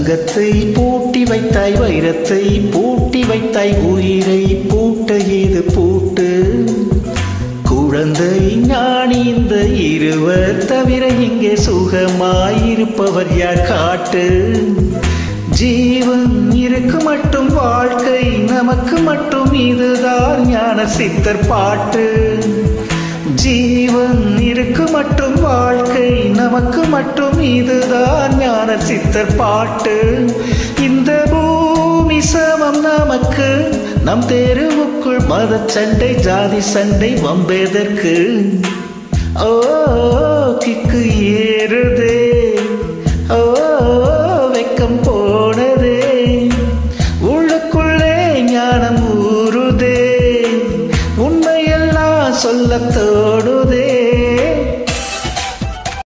தங்கத்தை பூட்டி வைத்தாய் வைரத்தை பூட்டி வைத்தாய் உயிரை பூட்ட ஏது பூட்டு குழந்தை ஞானி இந்த இருவர் தவிர இங்கே சுகமாயிருப்பவர் யார் காட்டு ஜீவன் இருக்கு மட்டும் வாழ்க்கை நமக்கு மட்டும் இதுதான் ஞான சித்தர் பாட்டு ஜீவன் இருக்கு மட்டும் வாழ்க்கை நமக்கு மட்டும் இதுதான் ஞான சித்தர் பாட்டு இந்த பூமி சமம் நமக்கு நம் தெருவுக்குள் மத சண்டை ஜாதி சண்டை வம்பெதற்கு ஓ கிக்கு ஏறுதே ஓ வெக்கம் போனதே உள்ளுக்குள்ளே ஞானம் ஊறுதே உண்மையெல்லாம் சொல்ல தோடுதே